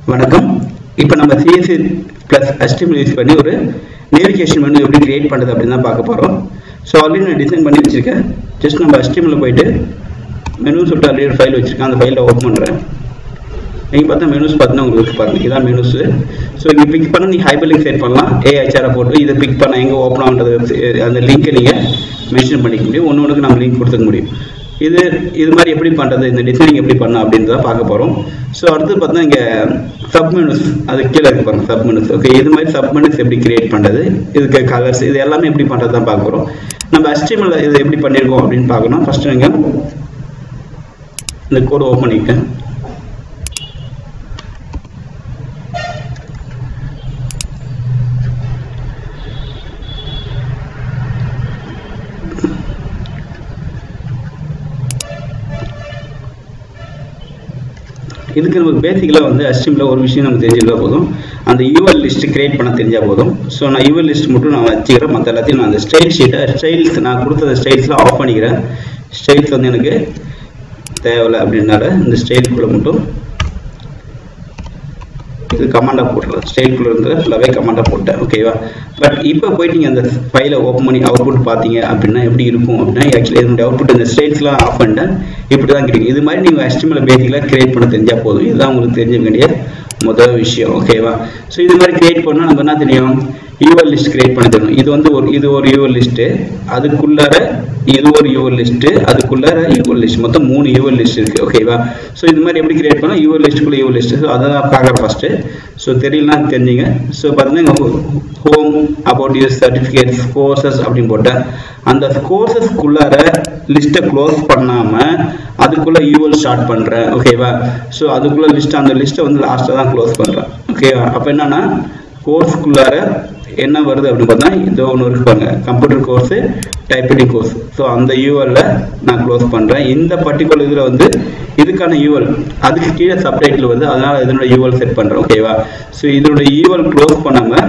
வணக்கம் இப்போ நம்ம சிஎஸ்சி ப்ளஸ் HTML யூஸ் பண்ணி ஒரு நேவிகேஷன் மெனு எப்படி கிரியேட் பண்ணுறது அப்படின்னு தான் பார்க்க போகிறோம் ஸோ ஆல்ரெடி நான் டிசைன் பண்ணி வச்சுருக்கேன் ஜஸ்ட் நம்ம HTML போயிட்டு மெனு சொல்லிட்டு ஆல்ரெடி ஒரு ஃபைல் வச்சுருக்கேன் அந்த ஃபைலில் ஓப்பன் பண்ணுறேன் நீங்கள் பார்த்தா மெனுஸ் பார்த்தீங்கன்னா உங்களுக்கு பாருங்க இதான் மெனுஸ் ஸோ இங்கே பிக் பண்ண நீங்கள் ஹைப்பர் செட் பண்ணலாம் ஏஹெச்ஆரை போட்டு இதை பிக் பண்ண எங்கே ஓப்பன் ஆகுன்றது அந்த லிங்க்கை நீங்கள் மென்ஷன் பண்ணிக்க முடியும் ஒன்று ஒன்றுக்கு நம்ம லிங்க் கொடுத்துக்க முடியும் இது இது மாதிரி எப்படி பண்ணுறது இந்த டிசைனிங் எப்படி பண்ணலாம் அப்படின்றத பார்க்க போகிறோம் ஸோ அடுத்து பார்த்தா இங்கே சப் மெனுஸ் அது கீழே இருக்கு பாருங்க சப் மெனுஸ் ஓகே இது மாதிரி சப் மெனுஸ் எப்படி கிரியேட் பண்ணுறது இதுக்கு கலர்ஸ் இது எல்லாமே எப்படி பண்ணுறது தான் பார்க்க போகிறோம் நம்ம HTML இது எப்படி பண்ணியிருக்கோம் அப்படின்னு பார்க்கணும் ஃபஸ்ட்டு நீங்கள் இந்த கோடு ஓப்பன் பண்ணிக்கிட்டேன் இதுக்கு நமக்கு பேசிக்கலாக வந்து HTML ஒரு விஷயம் நமக்கு தெரிஞ்சிருந்தா போதும் அந்த யூஎல் லிஸ்ட் கிரியேட் பண்ண தெரிஞ்சால் போதும் ஸோ நான் யூஎல் லிஸ்ட் மட்டும் நான் வச்சுக்கிறேன் மற்ற எல்லாத்தையும் நான் அந்த ஸ்டைல் ஷீட்டை ஸ்டைல்ஸ் நான் கொடுத்த ஸ்டைல்ஸ்லாம் ஆஃப் பண்ணிக்கிறேன் ஸ்டைல்ஸ் வந்து எனக்கு தேவையில்லை அப்படின்னால இந்த ஸ்டைல்குள்ளே மட்டும் இது கமாண்டாக போட்டுருலாம் ஸ்டைல்குள்ளே இருந்து ஃபுல்லாகவே கமாண்டாக போட்டேன் ஓகேவா பட் இப்போ போயிட்டு நீங்கள் அந்த ஃபைலை ஓப்பன் பண்ணி அவுட்புட் பார்த்தீங்க அப்படின்னா எப்படி இருக்கும் அப்படின்னா ஆக்சுவலி என்னுடைய அவுட்புட் இந்த ஸ்டைல்ஸ்லாம் ஆஃப் பண்ணிட்டேன் இப்படி தான் கிடைக்கும் இது மாதிரி நீங்கள் HTML பேசிக்கலாக கிரியேட் பண்ண தெரிஞ்சால் போதும் இதுதான் உங்களுக்கு தெரிஞ்ச வேண்டிய முதல் விஷயம் ஓகேவா ஸோ இது மாதிரி கிரியேட் பண்ணால் நம்ம என்ன தெரியும் யூஎல் லிஸ்ட் கிரியேட் பண்ண தெரியும் இது வந்து ஒரு இது ஒரு யூஎல் லிஸ்ட்டு அதுக்குள்ளார இது ஒரு யூஎல் லிஸ்ட்டு அதுக்குள்ளார யூஎல் லிஸ்ட் மொத்தம் மூணு யூஎல் லிஸ்ட் இருக்குது ஓகேவா ஸோ இது மாதிரி எப்படி கிரியேட் பண்ணால் யூஎல் லிஸ்ட்டுக்குள்ளே யூஎல் லிஸ்ட்டு ஸோ அதை தான் பார்க்குறேன் ஃபஸ்ட்டு ஸோ தெரியலனா தெரிஞ்சுங்க ஸோ பார்த்தீங்கன்னா home about us certificates courses அப்படின்னு போட்டேன் அந்த கோர்சஸ்க்குள்ளார லிஸ்ட்டை க்ளோஸ் பண்ணாமல் அதுக்குள்ளே யூஎல் ஸ்டார்ட் பண்ணுறேன் ஓகேவா ஸோ அதுக்குள்ளே லிஸ்ட் அந்த லிஸ்ட்டை வந்து லாஸ்ட்டாக தான் க்ளோஸ் பண்ணுறேன் ஓகேவா அப்போ என்னன்னா கோர்ஸ்க்குள்ளார என்ன வருது அப்படின்னு பார்த்தா இதோ ஒன்று இருக்கு பாருங்க computer course typewriting course so அந்த யூஎல்ல நான் க்ளோஸ் பண்ணுறேன் இந்த பர்டிகுலர் இதில் வந்து இதுக்கான யூஎல் அதுக்கு கீழே சப்டைட்டில் வந்து அதனால் இதனோட யூஎல் செட் பண்ணுறேன் ஓகேவா ஸோ இதனோட யூஎல் க்ளோஸ் பண்ணாமல்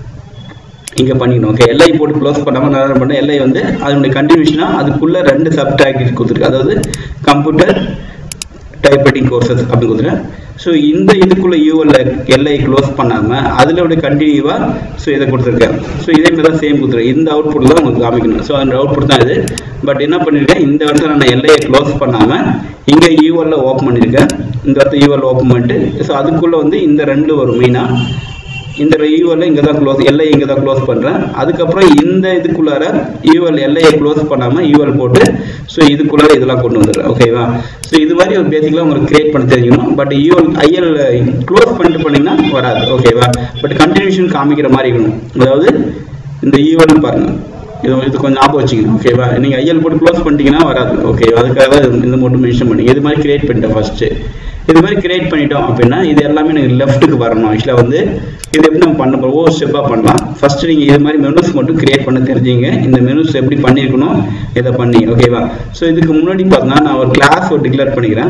இங்கே பண்ணிக்கணும் ஓகே எல்ஐ போட்டு க்ளோஸ் பண்ணாமல் நான் என்ன பண்ணேன் எல்ஐ வந்து அதனுடைய கண்டினியூஷனாக அதுக்குள்ளே ரெண்டு சப்டாக்ட் கொடுத்துருக்கு அதாவது கம்ப்யூட்டர் டைப்ரைட்டிங் கோர்சஸ் அப்படின்னு கொடுத்துருக்கேன் ஸோ இந்த இதுக்குள்ள யூஎல்ல எல்ஐ க்ளோஸ் பண்ணாமல் அதில் கண்டினியூவாக ஸோ இதை கொடுத்துருக்கேன் ஸோ இதே மாதிரி தான் சேம் கொடுத்துருக்கேன் இந்த அவுட்புட் தான் உங்களுக்கு காமிக்கணும் ஸோ அந்த அவுட்புட் தான் இது பட் என்ன பண்ணியிருக்கேன் இந்த இடத்துல நான் எல்ஐயை க்ளோஸ் பண்ணாமல் இங்கே யூஎல்ல ஓப்பன் பண்ணியிருக்கேன் இந்த இடத்துல யூஎல் ஓப்பன் பண்ணிட்டு ஸோ அதுக்குள்ளே வந்து இந்த ரெண்டு வரும் மெயினாக இந்த யூஎல்ல இங்கே தான் க்ளோஸ் எல்ஐ இங்கே தான் க்ளோஸ் பண்ணுறேன் அதுக்கப்புறம் இந்த இதுக்குள்ளார யூஎல் எல்ஐயை க்ளோஸ் பண்ணாமல் யூஎல் போட்டு ஸோ இதுக்குள்ளார இதெல்லாம் கொண்டு வந்துடுறேன் ஓகேவா ஸோ இது மாதிரி ஒரு பேசிக்கலாக உங்களுக்கு கிரியேட் பண்ண தெரிஞ்சுக்கணும் பட் யூஎல் ஐஎல் க்ளோஸ் பண்ணிட்டு பண்ணிங்கன்னா வராது ஓகேவா பட் கண்டினியூஷன் காமிக்கிற மாதிரி இருக்கணும் அதாவது இந்த யூஎல் பாருங்கள் இது இது கொஞ்சம் ஞாபகம் வச்சுக்கணும் ஓகேவா நீங்கள் ஐஎல் போட்டு க்ளோஸ் பண்ணிட்டீங்கன்னா வராது ஓகே அதுக்காக தான் இது மட்டும் மென்ஷன் பண்ணி இது மாதிரி கிரியேட் பண்ணிட்டேன் ஃபஸ்ட்டு இது மாதிரி கிரியேட் பண்ணிட்டோம் அப்படின்னா இது எல்லாமே எனக்கு லெஃப்ட்டுக்கு வரணும் ஆக்சுவலாக வந்து இது எப்படி நம்ம பண்ண போகிறோம் ஒவ்வொரு ஸ்டெப்பாக பண்ணலாம் ஃபஸ்ட்டு நீங்கள் இது மாதிரி மெனுஸ் மட்டும் கிரியேட் பண்ண தெரிஞ்சிங்க இந்த மெனுஸ் எப்படி பண்ணியிருக்கணும் இதை பண்ணி ஓகேவா ஸோ இதுக்கு முன்னாடி பார்த்தீங்கன்னா நான் ஒரு கிளாஸ் ஒரு டிக்ளேர் பண்ணிக்கிறேன்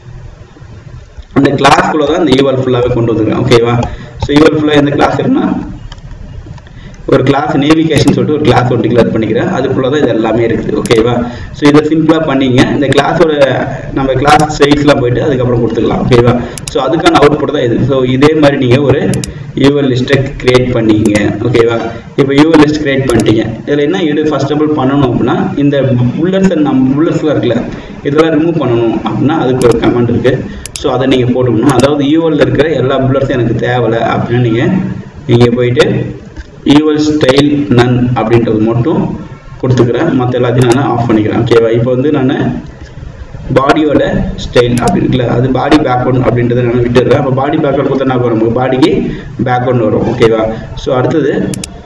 அந்த கிளாஸ்க்குள்ளே தான் இந்த ஈவல் ஃபுல்லாகவே கொண்டு வந்துருக்கேன் ஓகேவா ஸோ ஈவல் ஃபுல்லாக எந்த கிளாஸ் இருக்குன்னா ஒரு கிளாஸ் நேவிகேஷன் சொல்லிட்டு ஒரு கிளாஸ் ஒன்று டிக்ளேர் பண்ணிக்கிறேன் அதுக்குள்ள தான் இது எல்லாமே இருக்குது ஓகேவா ஸோ இதை சிம்பிளாக பண்ணிங்க இந்த கிளாஸோட நம்ம கிளாஸ் சைட்ஸ்லாம் போயிட்டு அதுக்கப்புறம் கொடுத்துக்கலாம் ஓகேவா ஸோ அதுக்கான அவுட்புட் தான் இது ஸோ இதே மாதிரி நீங்கள் ஒரு யூஎல் லிஸ்ட்டை கிரியேட் பண்ணிக்கிங்க ஓகேவா இப்போ யூஎல் லிஸ்ட் கிரியேட் பண்ணிட்டீங்க இதில் என்ன எடு ஃபர்ஸ்ட் ஆஃப் ஆல் பண்ணணும் அப்படின்னா இந்த புல்லட்ஸ் நம்ம புல்லட்ஸ்லாம் இருக்குல்ல இதெல்லாம் ரிமூவ் பண்ணணும் அப்படின்னா அதுக்கு ஒரு கமெண்ட் இருக்குது ஸோ அதை நீங்கள் போட்டுக்கணும் அதாவது யூஎல்ல இருக்கிற எல்லா புல்லட்ஸும் எனக்கு தேவையில்லை அப்படின்னு நீங்கள் நீங்கள் போயிட்டு ஈவல் ஸ்டைல் நன் அப்படின்றது மட்டும் கொடுத்துக்கிறேன் மற்ற எல்லாத்தையும் நான் ஆஃப் பண்ணிக்கிறேன் ஓகேவா இப்போ வந்து நான் பாடியோட ஸ்டைல் அப்படி இருக்குல்ல அது பாடி பேக்ரவுண்ட் அப்படின்றத நான் விட்டுடுறேன் அப்போ பாடி பேக்ரவுண்ட் கொடுத்தா என்ன வரும் பாடிக்கு பேக்ரவுண்ட் வரும் ஓகேவா ஸோ அடுத்தது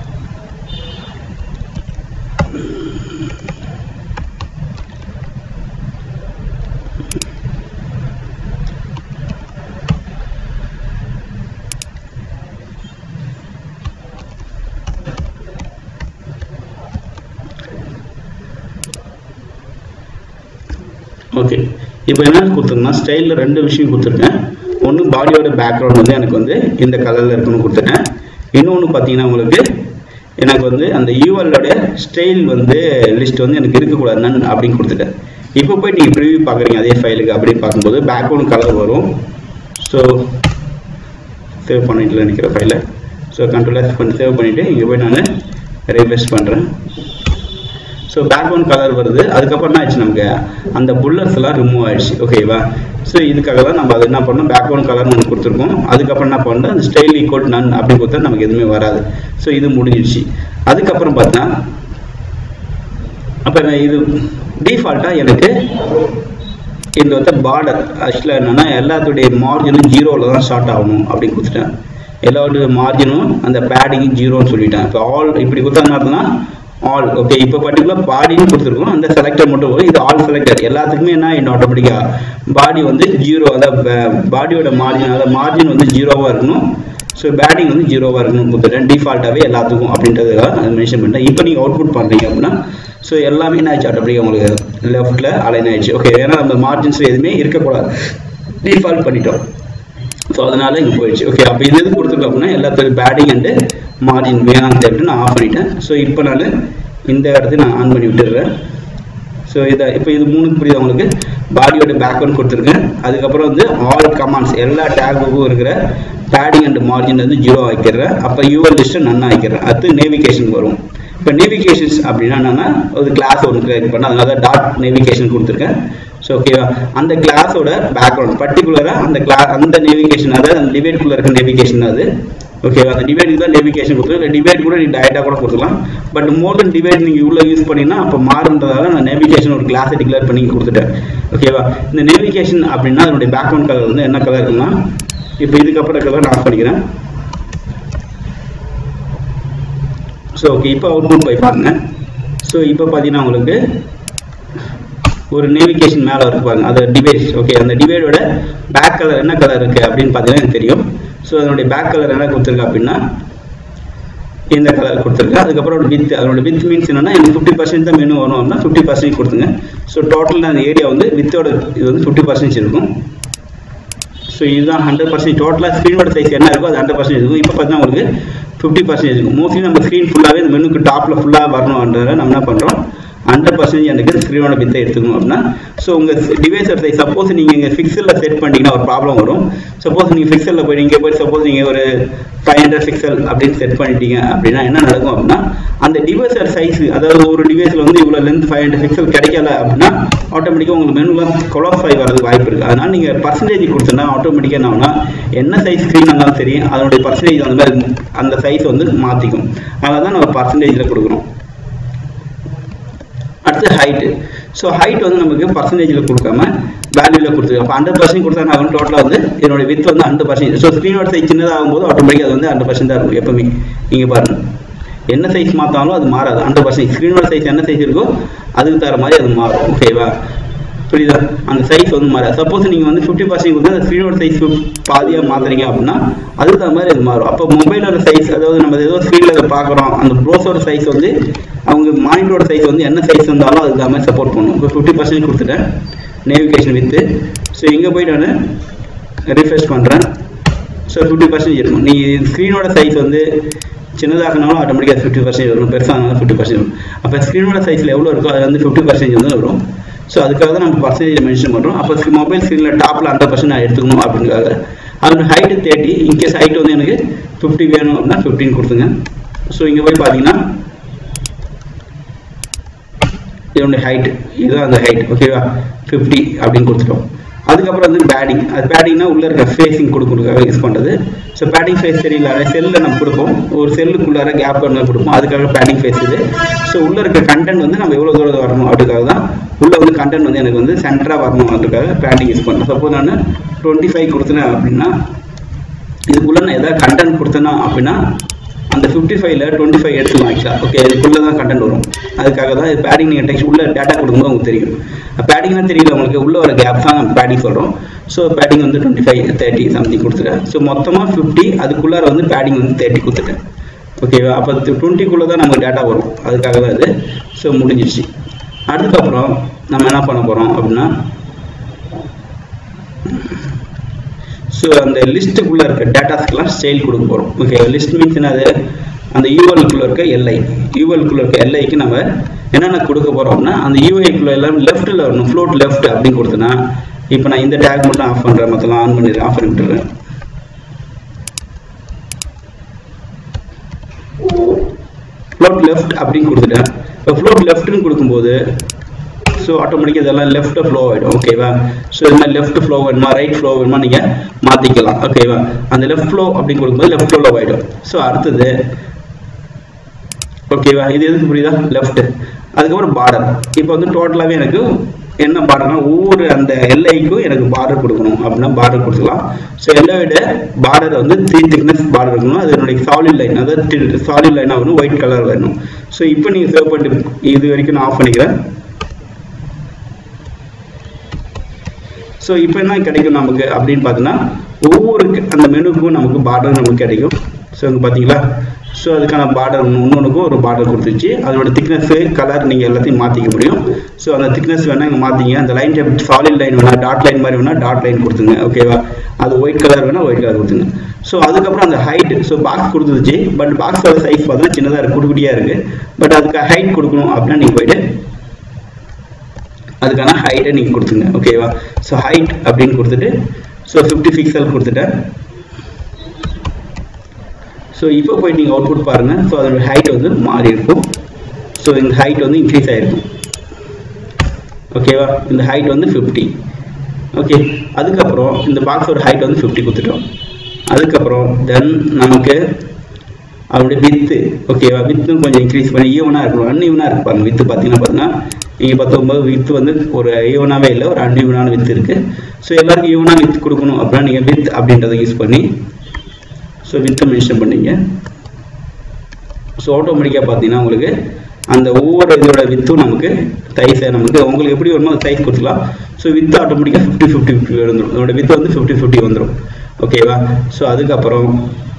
ஓகே இப்போ என்ன கொடுத்துருந்தா ஸ்டைலில் ரெண்டு விஷயம் கொடுத்துருக்கேன் ஒன்று பாடியோட பேக்ரவுண்ட் வந்து எனக்கு வந்து இந்த கலரில் இருக்குன்னு கொடுத்துட்டேன் இன்னொன்று பார்த்தீங்கன்னா உங்களுக்கு எனக்கு வந்து அந்த யூஎல்லோட ஸ்டைல் வந்து லிஸ்ட் வந்து எனக்கு இருக்கக்கூடாது நன் அப்படின்னு கொடுத்துட்டேன் இப்போ போய் நீங்கள் ப்ரிவியூ பார்க்குறீங்க அதே ஃபைலுக்கு அப்படி பார்க்கும்போது பேக்ரவுண்ட் கலர் வரும் ஸோ சேவ் பண்ணிட்டு நினைக்கிற ஃபைலை ஸோ கண்ட்ரோல் எஸ் பண்ணி சேவ் பண்ணிவிட்டு இங்கே போய் நான் ரீபேஸ்ட் பண்ணுறேன் ஸோ பேக்ரவுண்ட் கலர் வருது அதுக்கப்புறம் என்ன ஆயிடுச்சு நமக்கு அந்த புல்லட்ஸ் எல்லாம் ரிமூவ் ஆயிடுச்சு ஓகேவா ஸோ இதுக்காக தான் நம்ம அது என்ன பண்ணோம் பேக்ரவுண்ட் கலர்னு ஒன்று கொடுத்துருக்கோம் அதுக்கப்புறம் என்ன பண்ணோம் அந்த ஸ்டைல் ஈக்குவல் நன் அப்படி கொடுத்தா நமக்கு எதுவுமே வராது ஸோ இது முடிஞ்சிடுச்சு அதுக்கப்புறம் பார்த்தா அப்போ இது டிஃபால்ட்டாக எனக்கு இந்த வந்து பார்டர் ஆக்சுவலாக என்னென்னா எல்லாத்துடைய மார்ஜினும் ஜீரோவில் தான் ஸ்டார்ட் ஆகணும் அப்படி கொடுத்துட்டேன் எல்லாருடைய மார்ஜினும் அந்த பேடிங்கும் ஜீரோன்னு சொல்லிட்டேன் இப்போ ஆல் இப்படி கொடுத்தா என்ன அர்த்தம்னா ஆல் ஓகே இப்போ பர்டிகுலர் பாடின்னு கொடுத்துருக்கோம் அந்த செலக்டர் மட்டும் வரும் இது ஆல் செலக்டர் எல்லாத்துக்குமே என்ன இன்னும் ஆட்டோமேட்டிக்காக பாடி வந்து ஜீரோ அதாவது பாடியோட மார்ஜின் அதாவது மார்ஜின் வந்து ஜீரோவாக இருக்கணும் ஸோ பேட்டிங் வந்து ஜீரோவாக இருக்கணும்னு கொடுத்துட்டேன் டிஃபால்ட்டாகவே எல்லாத்துக்கும் அப்படின்றதுக்காக அது மென்ஷன் பண்ணிட்டேன் இப்போ நீங்கள் அவுட்புட் பண்ணுறீங்க அப்படின்னா ஸோ எல்லாமே என்ன ஆச்சு ஆட்டோமேட்டிக்காக உங்களுக்கு லெஃப்ட்டில் அலைன் ஆயிடுச்சு ஓகே ஏன்னா நம்ம மார்ஜின்ஸ் எதுவுமே இருக்கக்கூடாது டிஃபால்ட் பண்ணிட்டோம் ஸோ அதனால இங்கே போயிடுச்சு ஓகே அப்போ இது எது கொடுத்துருக்கோம் அப்படின்னா எல்லாத்துக்கும் பேட்டிங் அண்டு மார்ஜின் வேணாம்னு தேவைட்டு நான் ஆஃப் பண்ணிட்டேன் ஸோ இப்போ நான் இந்த இடத்துல நான் ஆன் பண்ணி விட்டுடுறேன் ஸோ இதை இப்போ இது மூணுக்கு புரியுது உங்களுக்கு பாடியோட பேக்ரவுண்ட் கொடுத்துருக்கேன் அதுக்கப்புறம் வந்து ஆல் கமாண்ட்ஸ் எல்லா டேகுக்கும் இருக்கிற பேடிங் அண்ட் மார்ஜின் வந்து ஜீரோ வைக்கிறேன் அப்போ யூஎல் லிஸ்ட்டை நன்னா வைக்கிறேன் அடுத்து நேவிகேஷன் வரும் இப்போ நேவிகேஷன்ஸ் அப்படின்னா என்னன்னா ஒரு கிளாஸ் ஒன்று கிரியேட் பண்ண அதனால டாட் நேவிகேஷன் கொடுத்துருக்கேன் ஸோ ஓகேவா அந்த கிளாஸோட பேக்ரவுண்ட் பர்டிகுலராக அந்த கிளா அந்த நேவிகேஷன் அதாவது அந்த டிவைட்குள்ளே இருக்க நேவிகேஷன் அது ஓகேவா அந்த டிவைடுக்கு தான் நேவிகேஷன் கொடுத்துருக்கேன் டிவைட் கூட நீ டயட்டாக கூட கொடுத்துக்கலாம் பட் மோர் தென் டிவைட் நீங்கள் உள்ள யூஸ் பண்ணினா அப்போ மாறுன்றதால நான் நேவிகேஷன் ஒரு கிளாஸை டிக்ளேர் பண்ணி கொடுத்துட்டேன் ஓகேவா இந்த நேவிகேஷன் அப்படின்னா அதனுடைய பேக்ரவுண்ட் கலர் வந்து என்ன கலர் இருக்குன்னா இப்போ இதுக்கப்புறம் கலர் நான் ஆஃப் பண்ணிக்கிறேன் ஸோ ஓகே இப்போ அவுட்புட் போய் பாருங்க ஸோ இப்போ பார்த்தீங்கன்னா உங்களுக்கு ஒரு நேவிகேஷன் மேலே இருக்கு பாருங்க அது டிவைஸ் ஓகே அந்த டிவைடோட பேக் கலர் என்ன கலர் இருக்கு அப்படின்னு பார்த்தீங்கன்னா எனக்கு தெரியும் ஸோ அதனுடைய பேக் கலர் என்ன கொடுத்துருக்கு அப்படின்னா இந்த கலர் கொடுத்துருக்கு அதுக்கப்புறம் வித் அதோட வித் மீன்ஸ் என்னன்னா எனக்கு ஃபிஃப்டி பர்சன்ட் தான் மெனு வரும் அப்படின்னா ஃபிஃப்டி பர்சன்ட் கொடுத்துங்க ஸோ டோட்டல் அந்த ஏரியா வந்து வித்தோட இது வந்து ஃபிஃப்டி பர்சன்டேஜ் இருக்கும் ஸோ இதுதான் ஹண்ட்ரட் பர்சன்ட் டோட்டலாக ஸ்க்ரீனோட சைஸ் என்ன இருக்கோ அது ஹண்ட்ரட் பர்சன்டேஜ் இருக்கும் இப்போ பார்த்தீங்கன்னா உங்களுக்கு ஃபிஃப்டி பர்சன்டேஜ் இருக்கும் மோஸ்ட்லி நம்ம ஸ்க்ரீன் ஃபுல்லாகவே இந்த மெனுக்கு டாப்பில் ஃபுல்லாக வரணுன்றத நம்ம என்ன பண்ணுறோம் ஹண்ட்ரட் பர்சன்டேஜ் எனக்கு ஸ்க்ரீனோட பித்தை எடுத்துக்கணும் அப்படின்னா ஸோ உங்கள் டிவைஸர் சைஸ் சப்போஸ் நீங்கள் இங்கே ஃபிக்சலில் செட் பண்ணிட்டீங்கன்னா ஒரு ப்ராப்ளம் வரும் சப்போஸ் நீங்கள் ஃபிக்சலில் போய் இங்கே போய் சப்போஸ் நீங்கள் ஒரு ஃபைவ் ஹண்ட்ரட் ஃபிக்சல் அப்படின்னு செட் பண்ணிட்டீங்க அப்படின்னா என்ன நடக்கும் அப்படின்னா அந்த டிவைஸர் சைஸ் அதாவது ஒரு டிவைஸில் வந்து இவ்வளோ லென்த் ஃபைவ் ஹண்ட்ரட் ஃபிக்சல் கிடைக்கல அப்படின்னா ஆட்டோமேட்டிக்காக உங்களுக்கு மெனுலாம் கொலாப்ஸ் ஆகி வரதுக்கு வாய்ப்பு இருக்குது அதனால் நீங்கள் பர்சன்டேஜ் கொடுத்தோன்னா ஆட்டோமேட்டிக்காக என்ன ஆகும்னா என்ன சைஸ் ஸ்க்ரீன் இருந்தாலும் சரி அதனுடைய பர்சன்டேஜ் அந்த மாதிரி அந்த சைஸ் வந்து மாற்றிக்கும் அதனால தான் நம்ம பர்சன்டேஜில் கொடுக்குறோம் அடுத்து ஹைட்டு ஸோ ஹைட் வந்து நமக்கு பர்சன்டேஜில் கொடுக்காம வேல்யூவில் கொடுத்துருக்கு அப்போ ஹண்ட்ரட் பர்சன்ட் கொடுத்தா நான் டோட்டலாக வந்து என்னோட வித் வந்து ஹண்ட்ரட் பர்சன்ட் ஸோ ஸ்க்ரீனோட சைஸ் சின்னதாகும் போது ஆட்டோமேட்டிக்காக அது வந்து ஹண்ட்ரட் பர்சன்ட் தான் இருக்கும் எப்பவுமே நீங்கள் பாருங்கள் என்ன சைஸ் மாற்றாலும் அது மாறாது ஹண்ட்ரட் பர்சன்ட் ஸ்க்ரீனோட சைஸ் என்ன சைஸ் இருக்கோ அதுக்கு தர மாதிரி அது மாறும் ஓகேவா புரியுதா அந்த சைஸ் வந்து மாறாது சப்போஸ் நீங்கள் வந்து ஃபிஃப்டி பர்சன்ட் கொடுத்து அந்த ஸ்க்ரீனோட சைஸ் பாதியாக மாற்றுறீங்க அப்படின்னா அதுக்கு தகுந்த மாதிரி அது மாறும் அப்போ மொபைலோட சைஸ் அதாவது நம்ம ஏதோ ஸ்க்ரீனில் பார்க்குறோம் அந்த ப்ரோஸோட சைஸ் வந்து அவங்க மானிட்டரோட சைஸ் வந்து என்ன சைஸ் இருந்தாலும் அதுக்கு தகுந்த மாதிரி சப்போர்ட் பண்ணும் இப்போ ஃபிஃப்டி பர்சன்ட் கொடுத்துட்டேன் நேவிகேஷன் வித்து ஸோ இங்கே போயிட்டு நான் ரிஃப்ரெஷ் பண்ணுறேன் ஸோ ஃபிஃப்டி பர்சன்டேஜ் இருக்கும் நீ ஸ்க்ரீனோட சைஸ் வந்து சின்னதாகினாலும் ஆட்டோமேட்டிக்காக ஃபிஃப்டி பர்சன்டேஜ் வரும் பெருசானாலும் ஃபிஃப்டி பர்சன்ட் வரும் அப்போ ஸ்க்ரீனோட சைஸில் எவ்வளோ இருக்கோ அதில் வந்து ஃபிஃப்டி பர்சன்டேஜ் வந்து வரும் ஸோ அதுக்காக தான் நம்ம பர்சன்டேஜ் மென்ஷன் பண்ணுறோம் அப்போ மொபைல் ஸ்க்ரீனில் டாப்பில் ஹண்ட்ரட் பர்சன்ட் நான் எடுத்துக்கணும் அப்படிங்காக அதோட ஹைட்டு தேர்ட்டி இன்கேஸ் ஹைட் வந்து எனக்கு ஃபிஃப்டி வேணும் அப்படின்னா ஃபிஃப்டின் கொடுத்துங்க ஸோ இங்கே போய் பார்த்தீங்கன்னா இதனுடைய ஹைட் இதுதான் அந்த ஹைட் ஓகேவா ஃபிஃப்டி அப்படின்னு கொடுத்துட்டோம் அதுக்கப்புறம் வந்து பேடிங் அது பேடிங்னா உள்ள இருக்க ஃபேஸிங் கொடுக்கறதுக்காக யூஸ் பண்ணுறது ஸோ பேடிங் ஃபேஸ் தெரியல செல்லில் நம்ம கொடுப்போம் ஒரு செல்லுக்குள்ளார கேப் பண்ண கொடுப்போம் அதுக்காக பேடிங் ஃபேஸ் இது ஸோ உள்ள இருக்க கண்டென்ட் வந்து நம்ம எவ்வளோ தூரம் வரணும் அதுக்காக தான் உள்ள வந்து கண்டென்ட் வந்து எனக்கு வந்து சென்டராக வரணும் அதுக்காக பேடிங் யூஸ் பண்ணுறேன் சப்போஸ் நான் டுவெண்ட்டி ஃபைவ் கொடுத்தேன் அப்படின்னா இதுக்குள்ள நான் ஏதாவது கண்டென்ட் கொடுத்தேன்னா அப்படின்னா அந்த ஃபிஃப்டி ஃபைவ்ல டுவெண்ட்டி ஃபைவ் எடுத்துக்கலாம் ஆக்சுவலாக ஓகே இதுக்குள்ளே தான் கண்டென்ட் வரும் அதுக்காக தான் இது பேடிங் நீங்கள் டெக்ஸ்ட் உள்ள டேட்டா கொடுக்கும்போது உங்களுக்கு தெரியும் பேடிங்னா தெரியல உங்களுக்கு உள்ள வர கேப் தான் பேடிங் சொல்கிறோம் ஸோ பேடிங் வந்து டுவெண்ட்டி ஃபைவ் தேர்ட்டி சம்திங் கொடுத்துட்டேன் ஸோ மொத்தமாக ஃபிஃப்டி அதுக்குள்ளார வந்து பேடிங் வந்து தேர்ட்டி கொடுத்துட்டேன் ஓகேவா அப்போ டுவெண்ட்டிக்குள்ளே தான் நமக்கு டேட்டா வரும் அதுக்காக தான் இது ஸோ முடிஞ்சிச்சு அதுக்கப்புறம் நம்ம என்ன பண்ண போகிறோம் அப்படின்னா ஸோ அந்த லிஸ்ட்டுக்குள்ளே இருக்க டேட்டாஸ்க்கெல்லாம் ஸ்டைல் கொடுக்க போகிறோம் ஓகே லிஸ்ட் மீன்ஸ் என்னது அந்த யூஎல்குள்ளே இருக்க எல்ஐ யூஎல்குள்ளே இருக்க எல்ஐக்கு நம்ம என்னென்ன கொடுக்க போகிறோம்னா அந்த யூஐக்குள்ளே எல்லாம் லெஃப்ட்டில் வரணும் ஃப்ளோட் லெஃப்ட் அப்படின்னு கொடுத்தனா இப்போ நான் இந்த டேக் மட்டும் ஆஃப் பண்ணுறேன் மற்றெல்லாம் ஆன் பண்ணிடுறேன் ஆஃப் பண்ணி விட்டுறேன் லெஃப்ட் அப்படின்னு கொடுத்துட்டேன் இப்போ ஃப்ளோட் லெஃப்ட்னு கொடுக்கும்போது ஸோ ஆட்டோமேட்டிக்காக இதெல்லாம் லெஃப்ட் ஃப்ளோ ஆகிடும் ஓகேவா ஸோ இது மாதிரி லெஃப்ட் ஃப்ளோ வேணுமா ரைட் ஃப்ளோ வேணுமா நீங்கள் மாற்றிக்கலாம் ஓகேவா அந்த லெஃப்ட் ஃப்ளோ அப்படின்னு கொடுக்கும்போது லெஃப்ட் ஃப்ளோ ஆகிடும் ஸோ அடுத்தது ஓகேவா இது எதுக்கு புரியுதா லெஃப்ட் அதுக்கப்புறம் பார்டர் இப்போ வந்து டோட்டலாகவே எனக்கு என்ன பார்டர்னா ஒவ்வொரு அந்த எல்லைக்கும் எனக்கு பார்டர் கொடுக்கணும் அப்படின்னா பார்டர் கொடுத்துக்கலாம் ஸோ எல்லையோட பார்டர் வந்து த்ரீ திக்னஸ் பார்டர் இருக்கணும் அது என்னுடைய சாலிட் லைன் அதாவது சாலிட் லைனாக வேணும் ஒயிட் கலர் வேணும் ஸோ இப்போ நீங்கள் சேவ் பண்ணிட்டு இது வரைக்கும் நான் ஆஃப் பண்ணிக்கிறேன் ஸோ இப்போ என்ன கிடைக்கும் நமக்கு அப்படின்னு பார்த்தீங்கன்னா ஒவ்வொரு அந்த மெனுக்கும் நமக்கு பார்டர் நமக்கு கிடைக்கும் ஸோ இங்கே பார்த்தீங்களா ஸோ அதுக்கான பார்டர் இன்னொன்றுக்கும் ஒரு பார்டர் கொடுத்துச்சு அதோட திக்னஸ் கலர் நீங்கள் எல்லாத்தையும் மாற்றிக்க முடியும் ஸோ அந்த திக்னஸ் வேணால் இங்கே மாற்றிங்க அந்த லைன் டைப் சாலிட் லைன் வேணால் டாட் லைன் மாதிரி வேணால் டாட் லைன் கொடுத்துங்க ஓகேவா அது ஒயிட் கலர் வேணால் ஒயிட் கலர் கொடுத்துங்க ஸோ அதுக்கப்புறம் அந்த ஹைட் ஸோ பாக்ஸ் கொடுத்துருச்சு பட் பாக்ஸோட சைஸ் பார்த்தீங்கன்னா சின்னதாக இருக்குது குடுக்குட்டியாக இருக்குது பட் அதுக்கு ஹைட் கொடுக்கணும் அப்படின்னா நீங்கள் போயிட்டு அதுக்கான ஹைட்டை நீங்கள் கொடுத்துங்க ஓகேவா ஸோ ஹைட் அப்படின்னு கொடுத்துட்டு ஸோ ஃபிஃப்டி பிக்சல் கொடுத்துட்டேன் ஸோ இப்போ போய் நீங்கள் அவுட்புட் பாருங்கள் ஸோ அதோட ஹைட் வந்து மாறி இருக்கும் ஸோ இந்த ஹைட் வந்து இன்க்ரீஸ் ஆகிருக்கும் ஓகேவா இந்த ஹைட் வந்து ஃபிஃப்டி ஓகே அதுக்கப்புறம் இந்த பாக்ஸோட ஹைட் வந்து ஃபிஃப்டி கொடுத்துட்டோம் அதுக்கப்புறம் தென் நமக்கு அவருடைய வித்து ஓகேவா வித்தும் கொஞ்சம் இன்க்ரீஸ் பண்ணி ஈவனாக இருக்கணும் அன்ஈவனாக இருக்கு பாருங்க வித்து பார்த்தீங்கன்னா பார்த்தீங்கன்னா நீங்கள் பத்தொம்பது வித்து வந்து ஒரு ஈவனாகவே இல்லை ஒரு அன்ஈவனான வித்து இருக்குது ஸோ எல்லாருக்கும் ஈவனாக வித்து கொடுக்கணும் அப்படின்னா நீங்கள் வித் அப்படின்றத யூஸ் பண்ணி ஸோ வித்தை மென்ஷன் பண்ணீங்க ஸோ ஆட்டோமேட்டிக்காக பார்த்தீங்கன்னா உங்களுக்கு அந்த ஒவ்வொரு இதோட வித்தும் நமக்கு சைஸை நமக்கு உங்களுக்கு எப்படி வேணுமோ சைஸ் கொடுத்துக்கலாம் ஸோ வித்து ஆட்டோமேட்டிக்காக ஃபிஃப்டி ஃபிஃப்டி ஃபிஃப்டி வந்துடும் இதோட வித்து வந்து ஃபிஃப்டி ஃபிஃப்டி வந்துடும் ஓகேவா ஸோ அதுக்கப்புறம்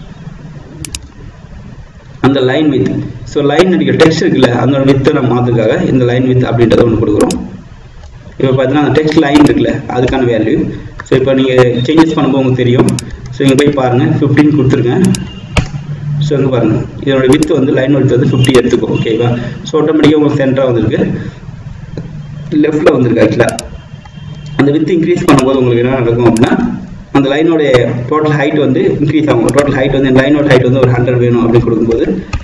அந்த லைன் வித் ஸோ லைன் அடிக்கிற டெக்ஸ்ட் இருக்குல்ல அந்த வித்தை நம்ம மாற்றுக்காக இந்த லைன் வித் அப்படின்றத ஒன்று கொடுக்குறோம் இப்போ பார்த்தீங்கன்னா அந்த டெக்ஸ்ட் லைன் இருக்குல்ல அதுக்கான வேல்யூ ஸோ இப்போ நீங்கள் சேஞ்சஸ் பண்ணும்போது உங்களுக்கு தெரியும் ஸோ இங்கே போய் பாருங்கள் ஃபிஃப்டின் கொடுத்துருங்க ஸோ இங்கே பாருங்கள் இதோட வித்து வந்து லைன் வித்து வந்து ஃபிஃப்டி எடுத்துக்கும் ஓகேவா ஸோ ஆட்டோமேட்டிக்காக உங்களுக்கு சென்டராக வந்திருக்கு லெஃப்ட்டில் வந்திருக்கு ஆக்சுவலாக அந்த வித்து இன்க்ரீஸ் பண்ணும்போது உங்களுக்கு என்ன நடக்கும் அப்படின்னா அந்த லைனோட டோட்டல் ஹைட் வந்து இன்க்ரீஸ் ஆகும் டோட்டல் ஹைட் வந்து லைனோட ஹைட் வந்து ஒரு ஹண்ட்ரட் வேணும் அப்படின்னு கொடுக்கும்போது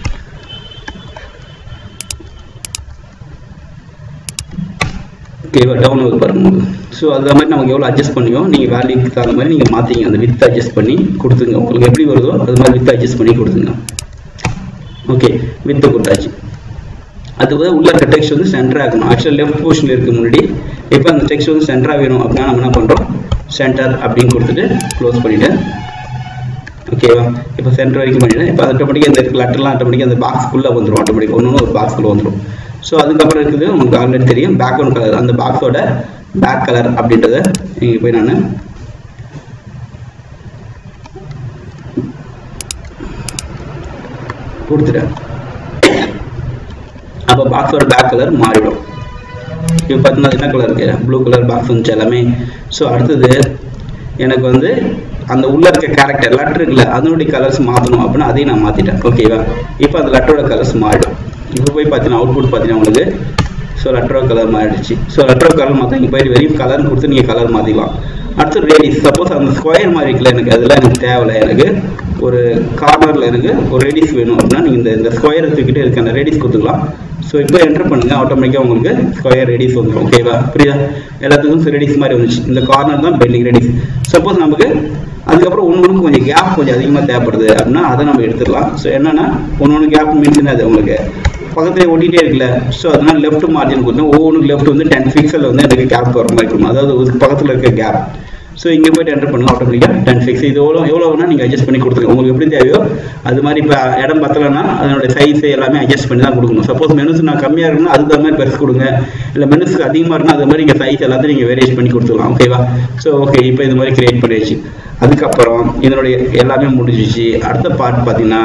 ஓகேவா டவுன் ஆகுது பாருங்க ஸோ அது மாதிரி நமக்கு எவ்வளோ அட்ஜஸ்ட் பண்ணியோ நீங்கள் வேல்யூக்கு தகுந்த மாதிரி நீங்கள் மாற்றிங்க அந்த வித் அட்ஜஸ்ட் பண்ணி கொடுத்துங்க உங்களுக்கு எப்படி வருதோ அது மாதிரி வித் அட்ஜஸ்ட் பண்ணி கொடுத்துங்க ஓகே வித்தை கொடுத்தாச்சு அது வந்து உள்ள இருக்க டெக்ஸ்ட் வந்து சென்டர் ஆகணும் ஆக்சுவலாக லெஃப்ட் போர்ஷனில் இருக்க முன்னாடி இப்போ அந்த டெக்ஸ்ட் வந்து சென்டராக வேணும் அப்படின்னா நம்ம என்ன பண்ணுறோம் சென்டர் அப்படின்னு கொடுத்துட்டு க்ளோஸ் பண்ணிவிட்டேன் ஓகேவா இப்போ சென்டர் வரைக்கும் பண்ணிட்டேன் இப்போ ஆட்டோமேட்டிக்காக இந்த லெட்டர்லாம் ஆட்டோமேட்டிக்காக அந்த பாக்ஸ்க்குள்ளே வந்துடும் ஆட்டோமேட்டிக் ஒன்று ஒரு பாக்ஸ்க்குள்ளே வந்துடும் ஸோ அதுக்கப்புறம் இருக்குது உங்களுக்கு ஆல்ரெடி தெரியும் பேக்ரவுண்ட் கலர் அந்த பாக்ஸோட பேக் கலர் அப்படின்றத நீங்கள் போய் நான் கொடுத்துட்டேன் அப்போ பாக்ஸோட பேக் கலர் மாறிடும் இப்போ பார்த்தீங்கன்னா என்ன கலர் இருக்கு ப்ளூ கலர் பாக்ஸ் வந்துச்சு எல்லாமே ஸோ அடுத்தது எனக்கு வந்து அந்த உள்ள இருக்க கேரக்டர் லெட்டர் இருக்குல்ல அதனுடைய கலர்ஸ் மாற்றணும் அப்படின்னா அதையும் நான் மாற்றிட்டேன் ஓகேவா இப்போ அந்த லெட்டரோட கலர்ஸ் மாறிடும் இப்போ போய் பார்த்தீங்கன்னா அவுட்புட் பார்த்தீங்கன்னா உங்களுக்கு ஸோ லெட்டரோ கலர் மாறிடுச்சு ஸோ லெட்டரோ கலர் மாற்ற நீங்கள் போய் வெறும் கலர் கொடுத்து நீங்கள் கலர் மாற்றிக்கலாம் அடுத்து ரேடிஸ் சப்போஸ் அந்த ஸ்கொயர் மாதிரி இருக்குல்ல எனக்கு அதெல்லாம் எனக்கு தேவையில்லை எனக்கு ஒரு கார்னரில் எனக்கு ஒரு ரேடிஸ் வேணும் அப்படின்னா நீங்கள் இந்த இந்த ஸ்கொயரை தூக்கிட்டு இருக்க அந்த ரேடிஸ் கொடுத்துக்கலாம் ஸோ இப்போ என்டர் பண்ணுங்க ஆட்டோமேட்டிக்காக உங்களுக்கு ஸ்கொயர் ரேடிஸ் வந்துடும் ஓகேவா புரியுதா எல்லாத்துக்கும் ரேடிஸ் மாதிரி வந்துச்சு இந்த கார்னர் தான் பெண்டிங் ரேடிஸ் சப்போஸ் நமக்கு அதுக்கப்புறம் ஒன்று ஒன்று கொஞ்சம் கேப் கொஞ்சம் அதிகமாக தேவைப்படுது அப்படின்னா அதை நம்ம எடுத்துடலாம் ஸோ என்னன்னா ஒன்று ஒன்று கேப் மீன்ஸ் அது உங்களுக்கு பக்கத்துல ஓட்டிகிட்டே இருக்குல்ல ஸோ அதனால லெஃப்ட் மார்ஜின் கொடுத்தா ஒவ்வொன்றுக்கு லெஃப்ட் வந்து டென் பிக்சல் வந்து எனக்கு கேப் வர மாதிரி இருக்கும் அதாவது ஒரு பக்கத்தில் இருக்க கேப் ஸோ இங்கே போய்ட்டு என்டர் பண்ணலாம் ஆட்டோமேட்டிக்காக டென் ஃபிக்ஸ் இது எவ்வளோ எவ்வளோ வேணால் நீங்கள் அட்ஜஸ்ட் பண்ணி கொடுத்துருங்க உங்களுக்கு எப்படி தேவையோ அது மாதிரி இப்போ இடம் பத்தலைன்னா அதனோட சைஸ் எல்லாமே அட்ஜஸ்ட் பண்ணி தான் கொடுக்கணும் சப்போஸ் மெனுஸ் நான் கம்மியாக இருக்குன்னா அதுக்கு தகுந்த மாதிரி பெருசு கொடுங்க இல்லை மெனுஸ் அதிகமாக இருந்தால் அது மாதிரி நீங்கள் சைஸ் எல்லாத்தையும் நீங்கள் வேரியேஷன் பண்ணி கொடுத்துக்கலாம் ஓகேவா ஸோ ஓகே இப்போ இது மாதிரி கிரியேட் பண்ணிடுச்சு அதுக்கப்புறம் இதனுடைய எல்லாமே முடிஞ்சிச்சு அடுத்த பார்ட் பார்த்தீங்கன்னா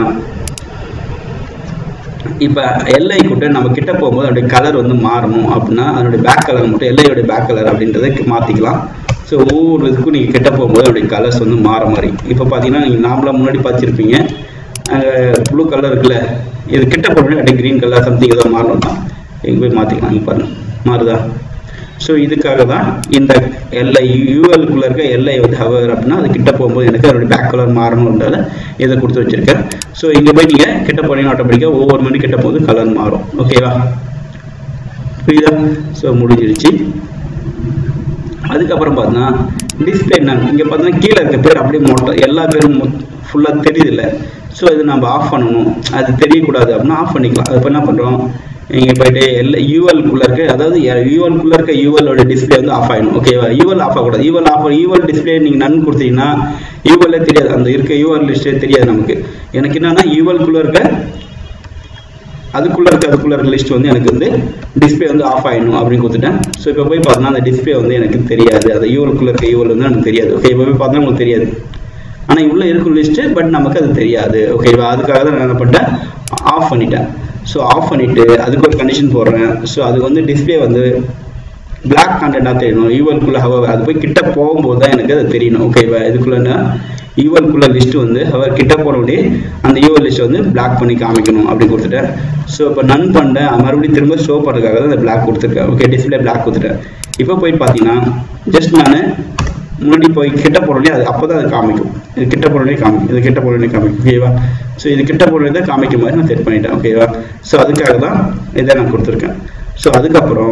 இப்போ எல்ஐ கூட நம்ம கிட்ட போகும்போது அதோடைய கலர் வந்து மாறணும் அப்படின்னா அதனுடைய பேக் கலர் மட்டும் எல்ஐயோட பேக் கலர் அப்படின்றத மாற்றிக்கலாம் ஸோ ஒவ்வொரு இதுக்கும் நீங்கள் கிட்ட போகும்போது அதோடைய கலர்ஸ் வந்து மாற மாதிரி இப்போ பார்த்தீங்கன்னா நீங்கள் நார்மலாக முன்னாடி பார்த்துருப்பீங்க ப்ளூ கலர் இருக்குல்ல இது கிட்ட போகணும் அப்படியே க்ரீன் கலர் சம்திங் ஏதோ மாறணும்னா எங்கே போய் மாற்றிக்கலாம் இங்கே பாருங்கள் மாறுதா ஸோ இதுக்காக தான் இந்த எல்ஐ யூஎல்குள்ளே இருக்க எல்ஐ வந்து ஹவர் அப்படின்னா அது கிட்ட போகும்போது எனக்கு அதோட பேக் கலர் மாறணுன்றதால இதை கொடுத்து வச்சிருக்கேன் ஸோ இங்கே போய் நீங்கள் கிட்ட போனீங்கன்னா ஆட்டோமேட்டிக்காக ஒவ்வொரு மணி கிட்ட போது கலர் மாறும் ஓகேவா புரியுதா ஸோ முடிஞ்சிருச்சு அதுக்கப்புறம் பார்த்தீங்கன்னா டிஸ்பிளே நான் இங்கே பார்த்தீங்கன்னா கீழே இருக்க பேர் அப்படியே மொட்டை எல்லா பேரும் ஃபுல்லாக தெரியுது இல்லை ஸோ இது நம்ம ஆஃப் பண்ணணும் அது தெரியக்கூடாது அப்படின்னா ஆஃப் பண்ணிக்கலாம் அது இப்போ என்ன பண்ணுறோம் இங்கே போயிட்டு எல்லா யூஎல்குள்ளே இருக்க அதாவது யூஎல்குள்ளே இருக்க யூஎலோட டிஸ்பிளே வந்து ஆஃப் ஆகிடும் ஓகேவா யூஎல் ஆஃப் ஆகக்கூடாது யூஎல் ஆஃப் யூஎல் டிஸ்பிளே நீங்கள் நன் கொடுத்தீங்கன்னா யூஎல்லே தெரியாது அந்த இருக்க யூஎல் லிஸ்ட்டே தெரியாது நமக்கு எனக்கு என்னன்னா யூஎல்குள்ளே இருக்க அதுக்குள்ள இருக்க அதுக்குள்ள இருக்க லிஸ்ட் வந்து எனக்கு வந்து டிஸ்பிளே வந்து ஆஃப் ஆயிடணும் அப்படின்னு கொடுத்துட்டேன் ஸோ இப்போ போய் பார்த்தோன்னா அந்த டிஸ்பிளே வந்து எனக்கு தெரியாது அது யூஎல்குள்ள இருக்க யூஎல் வந்து எனக்கு தெரியாது ஓகே இப்போ போய் பார்த்தா உங்களுக்கு தெரியாது ஆனால் உள்ள இருக்கும் லிஸ்ட்டு பட் நமக்கு அது தெரியாது ஓகேவா அதுக்காக தான் நான் என்ன பண்ணிட்டேன் ஆஃப் பண்ணிட்டேன் ஸோ ஆஃப் பண்ணிட்டு அதுக்கு ஒரு கண்டிஷன் போடுறேன் ஸோ அது வந்து டிஸ்பிளே வந்து பிளாக் கண்டென்ட்டாக தெரியணும் யூஎல்குள்ள ஹவர் அது போய் கிட்ட போகும்போது தான் எனக்கு அது தெரியணும் ஓகேவா இதுக்குள்ளே யூஎல்குள்ள லிஸ்ட் வந்து அவர் கிட்ட போனபடி அந்த யூஎல் லிஸ்ட் வந்து பிளாக் பண்ணி காமிக்கணும் அப்படின்னு கொடுத்துட்டேன் ஸோ இப்போ நன் பண்ணிட்டேன் மறுபடியும் திரும்ப ஷோ பண்ணுறதுக்காக தான் அந்த பிளாக் கொடுத்துருக்கேன் ஓகே டிஸ்பிளே பிளாக் கொடுத்துட்டேன் இப்போ போயிட்டு பார்த்தீங்கன்னா ஜஸ்ட் நான் முன்னாடி போய் கிட்ட போனோடனே அது அப்போ தான் அது காமிக்கும் இது கிட்ட போனோடனே காமிக்கும் இது கிட்ட போனோடனே காமிக்கும் ஓகேவா ஸோ இது கிட்ட போனோடனே தான் காமிக்கும் மாதிரி நான் செட் பண்ணிட்டேன் ஓகேவா ஸோ அதுக்காக தான் இதை நான் கொடுத்துருக்கேன் ஸோ அதுக்கப்புறம்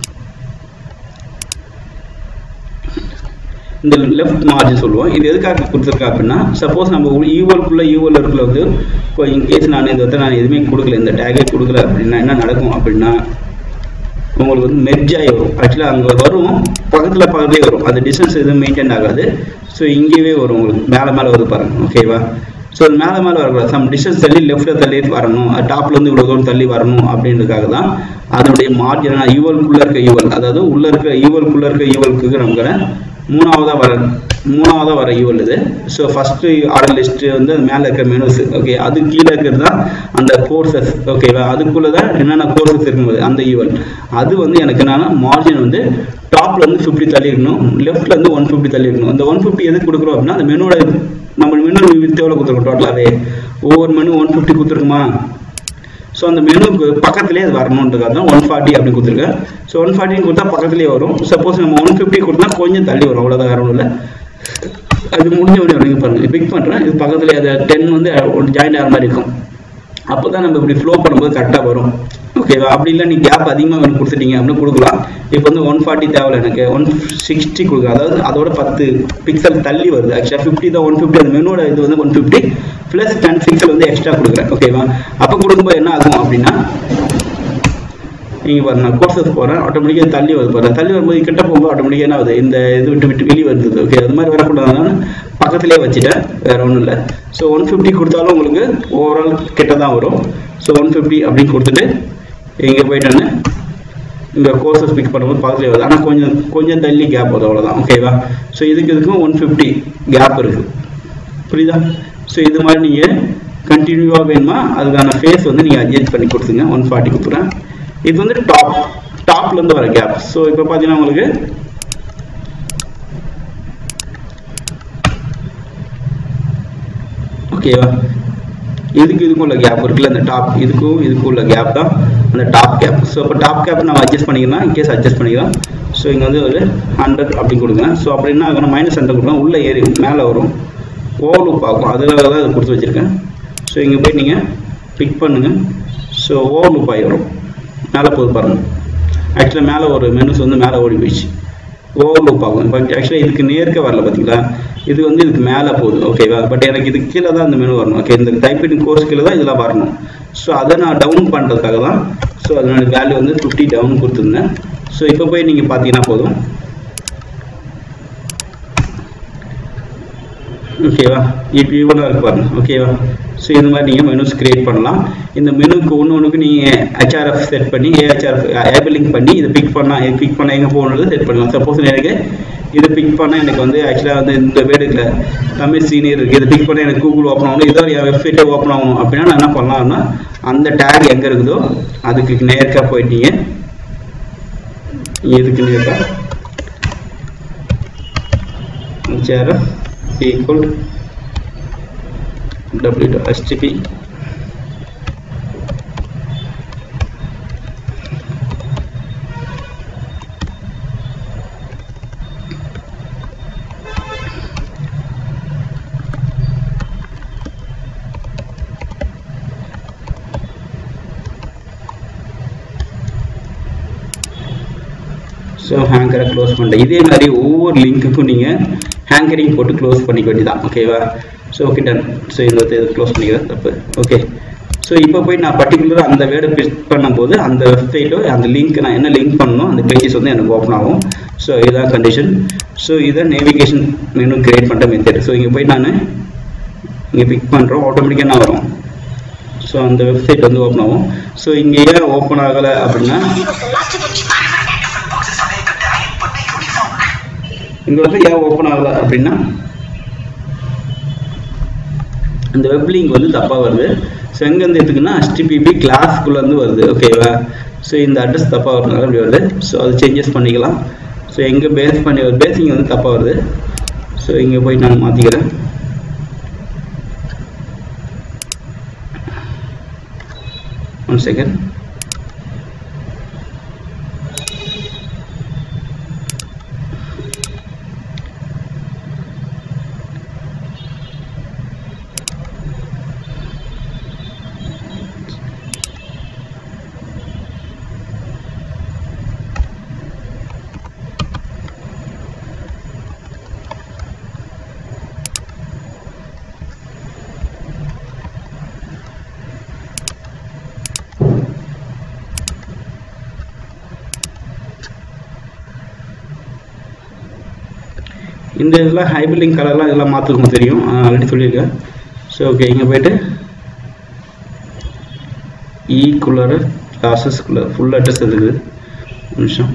இந்த லெஃப்ட் மார்ஜின் சொல்லுவோம் இது எதுக்காக கொடுத்துருக்கேன் அப்படின்னா சப்போஸ் நம்ம ஈவல்குள்ள ஈவல் இருக்குள்ள வந்து இப்போ இன்கேஸ் நான் இதை வந்து நான் எதுவுமே கொடுக்கல இந்த டேகே கொடுக்கல அப்படின்னா என்ன நடக்கும் அப்படின்னா உங்களுக்கு வந்து மெர்ஜ் ஆகி வரும் ஆக்சுவலாக அங்கே வரும் பக்கத்தில் பக்கத்துலேயே வரும் அந்த டிஸ்டன்ஸ் எதுவும் மெயின்டைன் ஆகாது ஸோ இங்கேயே வரும் உங்களுக்கு மேலே மேலே வருது பாருங்க ஓகேவா ஸோ மேலே மேலே வரக்கூடாது சம் டிஸ்டன்ஸ் தள்ளி லெஃப்ட்டில் தள்ளி வரணும் டாப்லேருந்து இவ்வளோ தூரம் தள்ளி வரணும் அப்படின்றதுக்காக தான் அதனுடைய மார்ஜினா ஈவல்குள்ளே இருக்க ஈவல் அதாவது உள்ளே இருக்க ஈவல்குள்ளே இருக்க ஈவலுக்கு நமக்கு மூணாவதாக வர மூணாவதாக வர ஈவல் இது ஸோ ஃபஸ்ட்டு ஆர்டர் லிஸ்ட்டு வந்து மேலே இருக்கிற மெனுஸ் ஓகே அது கீழே இருக்கிறது தான் அந்த கோர்சஸ் ஓகேவா அதுக்குள்ளே தான் என்னென்ன கோர்சஸ் இருக்கும்போது அந்த ஈவல் அது வந்து எனக்கு என்னன்னா மார்ஜின் வந்து டாப்ல இருந்து ஃபிஃப்டி தள்ளி இருக்கணும் லெஃப்ட்ல இருந்து ஒன் ஃபிஃப்டி தள்ளி இருக்கணும் அந்த ஒன் ஃபிஃப்டி எதுக்கு கொடுக்குறோம் அப்படின்னா அந்த மெனுவோட நம்ம மெனு வித் எவ்வளோ கொடுத்துருக்கோம் டோட்டலாகவே ஒவ்வொரு மெனு ஒன் ஃபிஃப்டி கொடுத்துருக்குமா ஸோ அந்த மெனுக்கு பக்கத்துலேயே அது வரணுன்றதுக்காக தான் ஒன் ஃபார்ட்டி அப்படின்னு கொடுத்துருக்கேன் ஸோ ஒன் ஃபார்ட்டின்னு கொடுத்தா பக்கத்துலேயே வரும் சப்போஸ் நம்ம ஒன் ஃபிஃப்டி கொடுத்தா கொஞ்சம் தள்ளி வரும் அவ்வளோதான் வேற ஒன்றும் இல்லை அது முடிஞ்ச உடனே நீங்கள் பாருங்கள் பிக் பண்ணுறேன் இது பக்கத்தில் அது டென் வந்து ஜாயின் ஆகிற மாதிரி இருக்கும் அப்போ தான் நம்ம இப்படி ஃப்ளோ பண்ணும்போது கரெக்டாக வரும் ஓகேவா அப்படி இல்லை நீங்கள் கேப் அதிகமாக எனக்கு கொடுத்துட்டீங்க அப்படின்னு கொடுக்கலாம் இப்போ வந்து ஒன் ஃபார்ட்டி தேவை எனக்கு ஒன் சிக்ஸ்டி கொடுக்குறேன் அதாவது அதோட பத்து பிக்சல் தள்ளி வருது ஆக்சுவலாக ஃபிஃப்டி தான் ஒன் ஃபிஃப்டி அந்த மெனோட இது வந்து one fifty plus ten pixel வந்து எக்ஸ்ட்ரா கொடுக்குறேன் ஓகேவா அப்போ கொடுக்கும்போது என்ன ஆகும் அப்படின்னா நீங்கள் பாருங்க நான் கோர்சஸ் போகிறேன் ஆட்டோமேட்டிக்காக தள்ளி வருது பாருங்க தள்ளி வரும்போது கிட்ட போகும்போது ஆட்டோமேட்டிக்காக என்ன ஆகுது இந்த இது விட்டு விட்டு வெளியே வருது ஓகே அது மாதிரி வரக்கூடாதுனால பக்கத்துலேயே வச்சுட்டேன் வேற ஒன்றும் இல்லை ஸோ ஒன் ஃபிஃப்டி கொடுத்தாலும் உங்களுக்கு ஓவரால் கிட்ட தான் வரும் ஸோ ஒன் ஃபிஃப்டி அப்படின்னு கொடுத்துட்டு இங்கே போயிட்டேன்னு இந்த கோர்சஸ் பிக் பண்ணும்போது பக்கத்துலேயே வருது ஆனால் கொஞ்சம் கொஞ்சம் தள்ளி கேப் வருது அவ்வளோதான் ஓகேவா ஸோ இதுக்கு இதுக்கும் ஒன் ஃபிஃப்டி கேப் இருக்குது புரியுதா ஸோ இது மாதிரி நீங்கள் கண்டினியூவாக வேணுமா அதுக்கான ஃபேஸ் வந்து நீங்கள் அட்ஜஸ்ட் பண்ணி கொடுத்துங்க ஒன் ஃபார்ட்டி கொடுத்துறேன் இது வந்து டாப் டாப்லேருந்து வர கேப் ஸோ இப்போ பார்த்தீங்கன்னா உங்களுக்கு ஓகேவா இதுக்கு இதுக்கும் உள்ள கேப் இருக்குல்ல அந்த டாப் இதுக்கும் இதுக்கும் உள்ள கேப் தான் அந்த டாப் கேப் ஸோ இப்போ டாப் கேப் நம்ம அட்ஜஸ்ட் பண்ணிக்கலாம் இன்கேஸ் அட்ஜஸ்ட் பண்ணிக்கலாம் ஸோ இங்கே வந்து ஒரு ஹண்ட்ரட் அப்படி கொடுங்க ஸோ அப்படின்னா ஆகணும் மைனஸ் ஹண்ட்ரட் கொடுக்கலாம் உள்ளே ஏறி மேலே வரும் ஓவர்லுக் ஆகும் அதில் தான் அதை கொடுத்து வச்சுருக்கேன் ஸோ இங்கே போய் நீங்கள் பிக் பண்ணுங்கள் ஸோ ஓவர்லுக் ஆகி வரும் மேலே போகுது பாருங்கள் ஆக்சுவலாக மேலே ஒரு மெனுஸ் வந்து மேலே ஓடி போயிடுச்சு ஓவர்லூப் ஆகும் இப்போ ஆக்சுவலாக இதுக்கு நேர்க்க வரல பார்த்தீங்களா இது வந்து இதுக்கு மேலே போகுது ஓகேவா பட் எனக்கு இது கீழே தான் இந்த மெனு வரணும் ஓகே இந்த டைப்பிங் கோர்ஸ் கீழே தான் இதெல்லாம் வரணும் ஸோ அதை நான் டவுன் பண்ணுறதுக்காக தான் ஸோ அதனோட வேல்யூ வந்து ஃபிஃப்டி டவுன் கொடுத்துருந்தேன் ஸோ இப்போ போய் நீங்கள் பார்த்தீங்கன்னா போதும் ஓகேவா இப்போ இவ்வளோ இருக்கு பாருங்க ஓகேவா ஸோ இந்த மாதிரி நீங்கள் மெனுஸ் கிரியேட் பண்ணலாம் இந்த மெனுக்கு ஒன்று ஒன்றுக்கு நீங்கள் ஹெச்ஆர்எஃப் செட் பண்ணி ஏஹெச்ஆர்எஃப் ஏபிளிங் பண்ணி இதை பிக் பண்ணால் இது பிக் பண்ண எங்கே போகணுன்றது செட் பண்ணலாம் சப்போஸ் எனக்கு இதை பிக் பண்ணால் எனக்கு வந்து ஆக்சுவலாக வந்து இந்த வேர்டுல தமிழ் சீனியர் இருக்குது இதை பிக் பண்ணால் எனக்கு கூகுள் ஓப்பன் ஆகணும் இதோ என் வெப்சைட்டே ஓப்பன் ஆகணும் அப்படின்னா நான் என்ன பண்ணலாம்னா அந்த டேக் எங்கே இருக்குதோ அதுக்கு நேர்க்காக போயிட்டீங்க இதுக்கு நேர்க்கா ஹெச்ஆர்எஃப் equal w.http ஸோ ஹேங்கரை க்ளோஸ் பண்ணிட்டேன் இதே மாதிரி ஒவ்வொரு லிங்க்குக்கும் நீங்கள் ஹேங்கரிங் போட்டு க்ளோஸ் பண்ணிக்க வேண்டியதான் ஓகேவா ஸோ ஓகே டன் ஸோ இந்த க்ளோஸ் பண்ணிக்கிறேன் தப்பு ஓகே ஸோ இப்போ போய் நான் பர்டிகுலராக அந்த வேர்டை பிக் பண்ணும்போது அந்த வெப்சைட்டோ அந்த லிங்க் நான் என்ன லிங்க் பண்ணணும் அந்த பேஜஸ் வந்து எனக்கு ஓப்பன் ஆகும் ஸோ இதுதான் கண்டிஷன் ஸோ இதான் நேவிகேஷன் மெனு கிரியேட் பண்ணுற மெத்தட் ஸோ இங்கே போய் நான் இங்கே பிக் பண்ணுறோம் ஆட்டோமேட்டிக்காக என்ன வரும் ஸோ அந்த வெப்சைட் வந்து ஓப்பன் ஆகும் ஸோ இங்கே ஏன் ஓப்பன் ஆகலை அப்படின்னா இங்கே வந்து ஏன் ஓப்பன் ஆகலை அப்படின்னா இந்த வெப் லிங்க் வந்து தப்பாக வருது ஸோ எங்கேருந்து எடுத்துக்குன்னா ஹெச்டிபிபி கிளாஸ்க்குள்ளேருந்து வருது ஓகேவா ஸோ இந்த அட்ரஸ் தப்பாக வரதுனால அப்படி வருது ஸோ அது சேஞ்சஸ் பண்ணிக்கலாம் ஸோ எங்கே பேஸ் பண்ணி பேசிங் வந்து தப்பாக வருது ஸோ இங்கே போய் நான் மாற்றிக்கிறேன் ஒன் செகண்ட் இந்த இதெல்லாம் ஹைபிளிங் கலர்லாம் இதெல்லாம் மாற்றுக்கும் தெரியும் ஆல்ரெடி சொல்லியிருக்கேன் ஸோ ஓகே இங்கே போயிட்டு இ குள்ளர் கிளாஸஸ் குள்ளர் ஃபுல் அட்ரஸ் இருக்குது ஒரு நிமிஷம்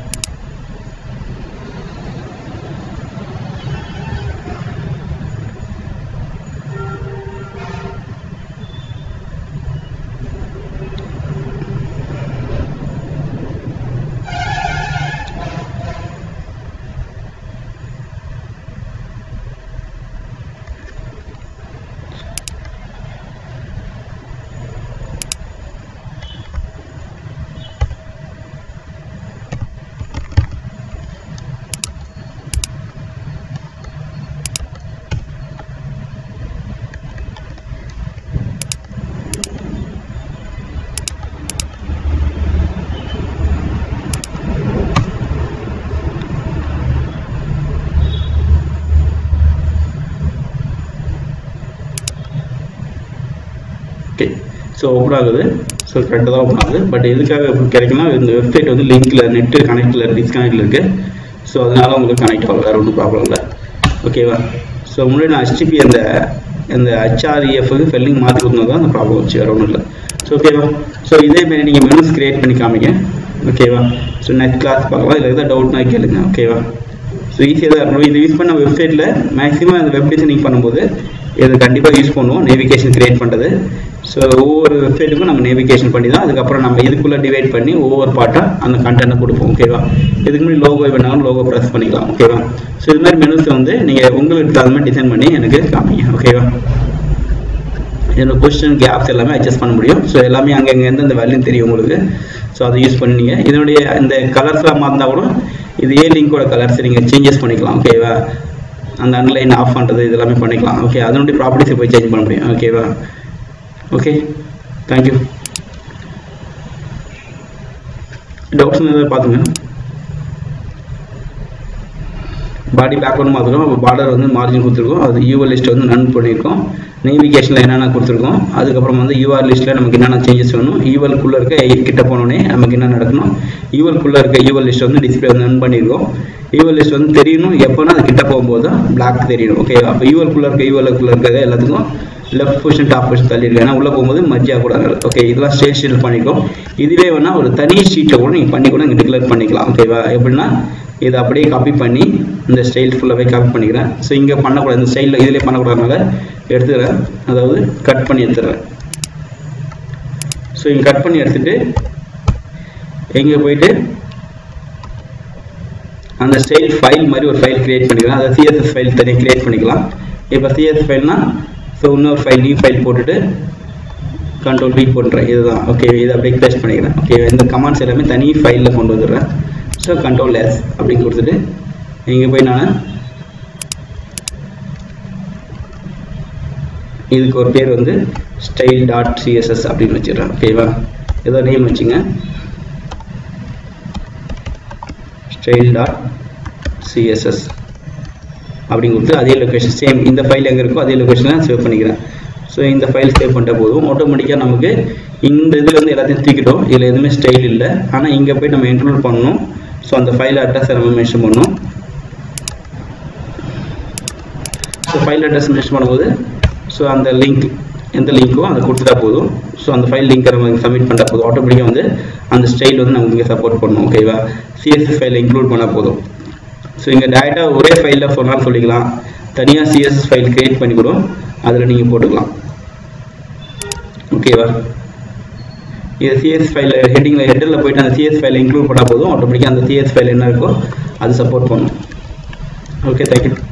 ஓகே ஸோ ஓப்பன் ஆகுது ஸோ கரெக்டாக தான் ஓப்பன் ஆகுது பட் எதுக்காக இப்படி கிடைக்கும்னா இந்த வெப்சைட் வந்து லிங்க்ல நெட்டு கனெக்டில் டிஸ்கனெக்டில் இருக்கு ஸோ அதனால உங்களுக்கு கனெக்ட் ஆகல வேறு ஒன்றும் ப்ராப்ளம் இல்லை ஓகேவா ஸோ முன்னாடி நான் ஹெச்டிபி அந்த அந்த ஹெச்ஆர்இஎஃப்க்கு ஃபெல்லிங் மாற்றி கொடுத்தது தான் அந்த ப்ராப்ளம் வச்சு வேறு ஒன்றும் இல்லை ஸோ ஓகேவா ஸோ இதே மாதிரி நீங்கள் மெனுஸ் கிரியேட் பண்ணி காமிங்க ஓகேவா ஸோ நெக்ஸ்ட் கிளாஸ் பார்க்கலாம் இல்லை எதாவது டவுட்னா கேளுங்க ஓகேவா ஸோ ஈஸியாக தான் இருக்கணும் இது யூஸ் பண்ண வெப்சைட்டில் மேக்ஸிமம் அந்த வெப் டிசைனிங் பண்ணும்போது இது கண்டிப்பாக யூஸ் பண்ணுவோம் நேவிகேஷன் கிரியேட் பண்ணுறது ஸோ ஒவ்வொரு வெப்சைட்டுக்கும் நம்ம நேவிகேஷன் பண்ணி தான் அதுக்கப்புறம் நம்ம இதுக்குள்ளே டிவைட் பண்ணி ஒவ்வொரு பார்ட்டாக அந்த கண்டென்ட்டை கொடுப்போம் ஓகேவா இதுக்கு முன்னாடி லோகோ வேணாலும் லோகோ ப்ரெஸ் பண்ணிக்கலாம் ஓகேவா ஸோ இது மாதிரி மெனுஸ் வந்து நீங்கள் உங்களுக்கு தகுந்த மாதிரி டிசைன் பண்ணி எனக்கு காமிங்க ஓகேவா என்னோட கொஸ்டின் கேப்ஸ் எல்லாமே அட்ஜஸ்ட் பண்ண முடியும் ஸோ எல்லாமே அங்கங்கே எந்தெந்த வேல்யூ தெரியும் உங்களுக்கு ஸோ அதை யூஸ் பண்ணீங்க இதனுடைய இந்த கலர்ஸ்லாம் மாற்றினா கூட இது ஏ லிங்கோட கலர்ஸ் நீங்கள் சேஞ்சஸ் பண்ணிக்கலாம் ஓகேவா அந்த அன்லைன் ஆஃப் பண்ணுறது இதெல்லாமே பண்ணிக்கலாம் ஓகே அதனுடைய ப்ராப்பர்ட்டிஸை போய் சேஞ்ச் பண்ண முடியும் ஓகேவா ஓகே தேங்க்யூ டவுட்ஸ் ஏதாவது பார்த்துங்க பாடி பேக்ரவுண்ட் மாற்றிருக்கோம் பார்டர் வந்து மார்ஜின் கொடுத்துருக்கோம் அது யூஆர் லிஸ்ட் வந்து நன் பண்ணியிருக்கோம் நேவிகேஷனில் என்னென்ன கொடுத்துருக்கோம் அதுக்கப்புறம் வந்து யூஆர் லிஸ்ட்டில் நமக்கு என்னென்ன சேஞ்சஸ் வேணும் யூஎல்குள்ளே இருக்க கிட்ட போனோடனே நமக்கு என்ன நடக்கணும் யூஎல்குள்ளே இருக்க யூஎல் லிஸ்ட் வந்து டிஸ்பிளே வந்து நன் பண்ணியிருக்கோம் யூஎல் லிஸ்ட் வந்து தெரியணும் எப்போனா அது கிட்ட போகும்போது தான் பிளாக் தெரியணும் ஓகே அப்போ யூஎல்குள்ளே இருக்க யூஎல்குள்ளே இருக்கிறது எல்லாத்துக்கும் லெஃப்ட் பொசிஷன் டாப் பொசிஷன் தள்ளிடுங்க ஏன்னா உள்ளே போகும்போது மர்ஜியாக கூட ஓகே இதெல்லாம் ஸ்டேட் ஷீட் பண்ணிக்கோ இதுவே வேணால் ஒரு தனி ஷீட்டை கூட நீங்கள் பண்ணி கூட இங்கே டிக்ளேர் பண்ணிக்கலாம் ஓகேவா எப்படின்னா இதை அப்படியே காப்பி பண்ணி இந்த ஸ்டைல் ஃபுல்லாகவே காப்பி பண்ணிக்கிறேன் ஸோ இங்கே பண்ணக்கூடாது இந்த ஸ்டைலில் இதிலே பண்ணக்கூடாதுனால எடுத்துக்கிறேன் அதாவது கட் பண்ணி எடுத்துடுறேன் ஸோ இங்கே கட் பண்ணி எடுத்துட்டு எங்கே போயிட்டு அந்த ஸ்டைல் ஃபைல் மாதிரி ஒரு ஃபைல் கிரியேட் பண்ணிக்கலாம் அதை சிஎஸ்எஸ் ஃபைல் தனியாக கிரியேட் பண்ணிக்கலாம் இப்போ சிஎஸ்எஸ் ஃபைல்னா ஸோ இன்னொரு ஃபைல் நியூ ஃபைல் போட்டுட்டு கண்ட்ரோல் வி பண்ணுறேன் இதுதான் ஓகே இதை அப்படியே பேஸ்ட் பண்ணிக்கிறேன் ஓகே இந்த கமாண்ட்ஸ் எல்லாமே தனி ஃபைலில் கொண்டு வந்துடுறேன் ஸோ கண்ட்ரோல் எஸ் அப்படின்னு கொடுத்துட்டு இங்கே போய் நான் இதுக்கு ஒரு பேர் வந்து ஸ்டைல் டாட் சிஎஸ்எஸ் அப்படின்னு வச்சிடுறேன் ஓகேவா ஏதோ நேம் வச்சுங்க ஸ்டைல் டாட் சிஎஸ்எஸ் அப்படின்னு கொடுத்து அதே லொக்கேஷன் சேம் இந்த ஃபைல் எங்கே இருக்கோ அதே லொக்கேஷனில் சேவ் பண்ணிக்கிறேன் ஸோ இந்த ஃபைல் சேவ் பண்ணிட்ட போதும் ஆட்டோமேட்டிக்காக நமக்கு இந்த இதுலேருந்து எல்லாத்தையும் தூக்கிட்டோம் இதில் எதுவுமே ஸ்டைல் இல்லை ஆனால் இங்கே போய் நம்ம இன்க்ளூட் பண்ணணும் ஸோ அந்த ஃபைல் அட்ரஸை நம்ம மென்ஷன் பண்ணணும் ஸோ ஃபைல் அட்ரஸ் மென்ஷன் பண்ணும்போது ஸோ அந்த லிங்க் எந்த லிங்க்கோ அதை கொடுத்துட்டா போதும் ஸோ அந்த ஃபைல் லிங்க்கை நம்ம சப்மிட் பண்ணால் போதும் ஆட்டோமேட்டிக்காக வந்து அந்த ஸ்டைல் வந்து நமக்கு இங்கே சப்போர்ட் பண்ணும் ஓகேவா சிஎஸ்எஸ் ஃபைலை இன்க்ளூட் பண்ணால் போதும் ஸோ இங்கே டேரெக்டாக ஒரே ஃபைலில் சொன்னாலும் சொல்லிக்கலாம் தனியாக சிஎஸ்எஸ் ஃபைல் கிரியேட் பண்ணி கூட அதில் நீங்கள் போட்டுக்கலாம் ஓகேவா இது சிஎஸ் ஃபைல் ஹெட்டிங்கில் ஹெட்டரில் போயிட்டு அந்த சிஎஸ் ஃபைலை இன்க்ளூட் பண்ணால் போதும் ஆட்டோமேட்டிக்காக அந்த சிஎஸ் ஃபைல் என்ன இருக்கோ அது சப்போர்ட் பண்ணும் ஓகே தேங்க்யூ